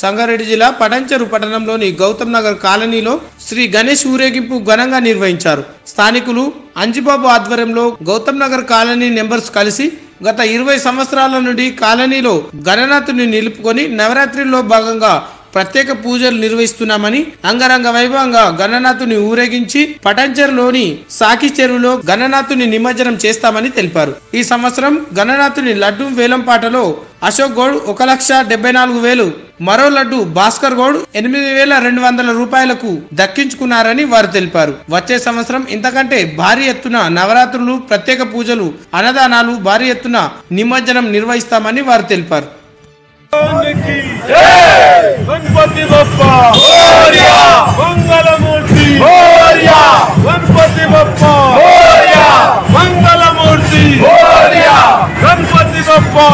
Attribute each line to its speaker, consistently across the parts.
Speaker 1: సంగారెడ్డి జిల్లా పటంచెరు పట్టణంలోని గౌతమ్ నగర్ కాలనీలో శ్రీ గణేష్ ఊరేగింపు ఘనంగా నిర్వహించారు స్థానికులు అంజిబాబు ఆధ్వర్యంలో గౌతమ్ నగర్ కాలనీ నెంబర్స్ కలిసి గత ఇరవై సంవత్సరాల నుండి కాలనీలో గణనాథుని నిలుపుకొని నవరాత్రిలో భాగంగా ప్రత్యేక పూజలు నిర్వహిస్తున్నామని అంగరంగ వైభవంగా గణనాథుని ఊరేగించి పటంచెరులోని సాకి చెరువులో గణనాథుని నిమజ్జనం చేస్తామని తెలిపారు ఈ సంవత్సరం గణనాథుని లడ్డు వేలం పాటలో అశోక్ గౌడ్ ఒక లక్ష డెబ్బై నాలుగు వేలు మరో లడ్డు భాస్కర్ గౌడ్ ఎనిమిది వేల రెండు వందల రూపాయలకు దక్కించుకున్నారని వారు తెలిపారు వచ్చే సంవత్సరం ఇంతకంటే భారీ ఎత్తున నవరాత్రులు ప్రత్యేక పూజలు అన్నదానాలు భారీ ఎత్తున నిమజ్జనం నిర్వహిస్తామని వారు తెలిపారు
Speaker 2: की गणपति बप्पा मंगलमूर्ति गणपति बप्पा मंगलमूर्ति गणपति बप्पा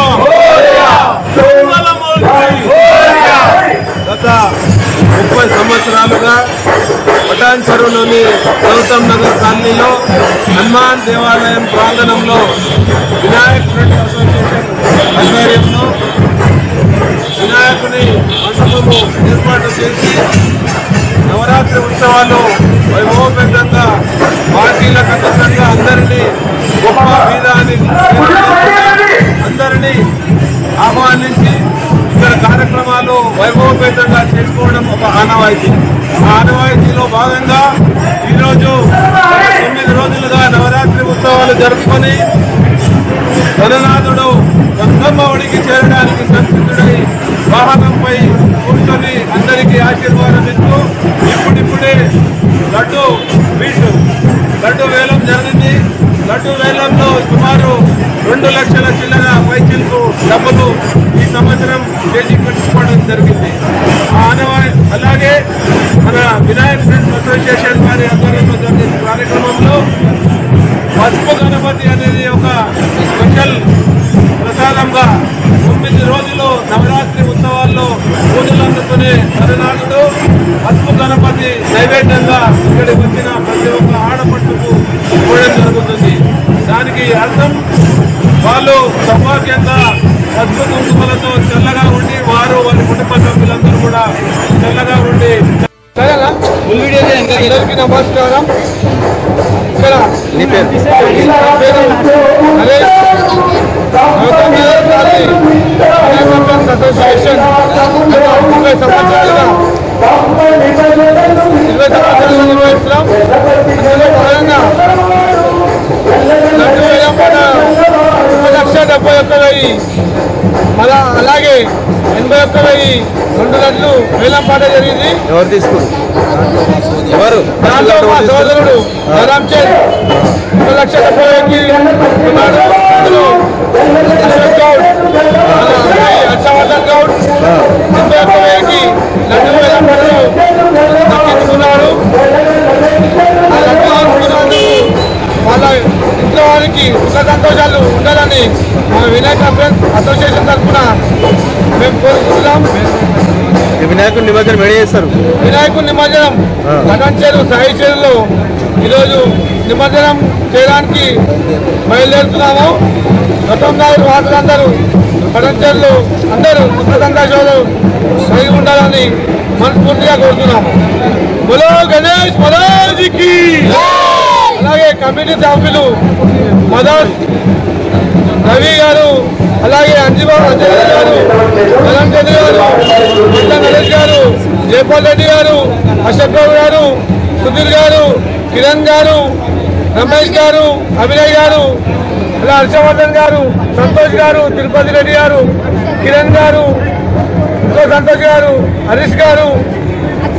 Speaker 2: मंगलमूर्ति గత ముప్పై సంవత్సరాలుగా పటాన్ చెరువులోని గౌతమ్ నగర్ కాలనీలో హనుమాన్ దేవాలయం ప్రాంగణంలో వినాయక్ ఫ్రెండ్స్ అసోసియేషన్ ఆధ్వర్యంలో వినాయకుని మండపము ఏర్పాటు చేసి నవరాత్రి ఉత్సవాలు వైభవపేతంగా పార్టీలకు అతీతంగా అందరినీ గొప్ప మీద అని అందరినీ ఆహ్వానించి ఇక్కడ కార్యక్రమాలు వైభవపేతంగా చేసుకోవడం ఒక ఆనవాయితీ ఆ ఆనవాయితీలో భాగంగా ఈరోజు గత తొమ్మిది రోజులుగా నవరాత్రి ఉత్సవాలు జరుపుకొని గణనాథుడు గంగమ్మ ఒడికి చేరడానికి సంసిద్ధుడై వాహనంపై కూర్చొని అందరికీ ఆశీర్వాదం ఇస్తూ ఇప్పుడిప్పుడే లడ్డు వీటు లడ్డు వేలం జరిగింది లడ్డు వేలంలో సుమారు రెండు లక్షల చిల్లర పైచిల్కు డబ్బులు ఈ సంవత్సరం చేసి పెట్టుకోవడం జరిగింది ఆ ఆనవాయి అలాగే మన వినాయక్ ఫ్రెండ్స్ అసోసియేషన్ వారి ఆధ్వర్యంలో జరిగిన కార్యక్రమంలో పసుపు గణపతి అనేది ఒక స్పెషల్ ప్రసాదంగా తొమ్మిది రోజులు నవరాత్రి ఉత్సవాల్లో పూజలు అందుకునే కరుణాథుడు పసుపు గణపతి నైవేద్యంగా ఇక్కడికి వచ్చిన ప్రతి ఒక్క ఆడపట్టుకు ఇవ్వడం జరుగుతుంది దానికి అర్థం వాళ్ళు సౌభాగ్యంగా పసుపు కుంకుమలతో చల్లగా ఉండి వారు వారి కుటుంబ సభ్యులందరూ కూడా చల్లగా ఉండి అందరికీ నమస్కారం ఇక్కడ నీ పేరు పేరు నరేష్ గౌతమ్ నగర్ కాలనీ వినాయక అసోసియేషన్ గత ముప్పై సంవత్సరాలుగా ఇరవై సంవత్సరాలు నిర్వహిస్తున్నాం అందులో భాగంగా లడ్డు వేలం పాట ఒక లక్ష డెబ్బై ఒక్క వెయ్యి మళ్ళా అలాగే ఎనభై ఒక్క వెయ్యి రెండు లడ్లు వేలం పాట జరిగింది
Speaker 3: ఎవరు తీసుకురు ఎవరు
Speaker 2: దాంట్లో మా సోదరుడు రామ్ చంద్ ఒక లక్ష డెబ్బై వేలకి ఉన్నాడు అందులో అశోక్ గౌడ్ మన అబ్బాయి హర్షవర్ధన్ గౌడ్ ఎనభై ఒక్క వేలకి లడ్డు వేలం పాటలు దక్కించుకున్నాడు ఆ లడ్డు తీసుకున్నందుకు వాళ్ళ ఇంట్లో వారికి సుఖ సంతోషాలు ఉండాలని మా వినాయక ఫ్రెండ్స్ అసోసియేషన్ తరఫున మేము కోరుకుంటున్నాం
Speaker 3: ఈ వినాయకుడి నిమజ్జనం ఏడు చేస్తారు
Speaker 2: వినాయకుడి నిమజ్జనం పటంచేరు సాయి చేరులో ఈరోజు నిమజ్జనం చేయడానికి బయలుదేరుతున్నాము గతం నాయకు వాసులందరూ పటంచేరులు అందరూ సుఖ సంతోషాలు కలిగి ఉండాలని మనస్ఫూర్తిగా కోరుతున్నాము బలో గణేష్ మహారాజ్కి అలాగే కమిటీ సభ్యులు మదర్ రవి గారు అలాగే అంజుబాబు అంజయ్ గారు కరణ్ చంద్ర గారు ముట్ల నరేష్ గారు జయపాల్ రెడ్డి గారు అశోక్ గౌడ్ గారు సుధీర్ గారు కిరణ్ గారు రమేష్ గారు అభినయ్ గారు అలా హర్షవర్ధన్ గారు సంతోష్ గారు తిరుపతి రెడ్డి గారు కిరణ్ గారు ఇంకో సంతోష్ గారు హరీష్ గారు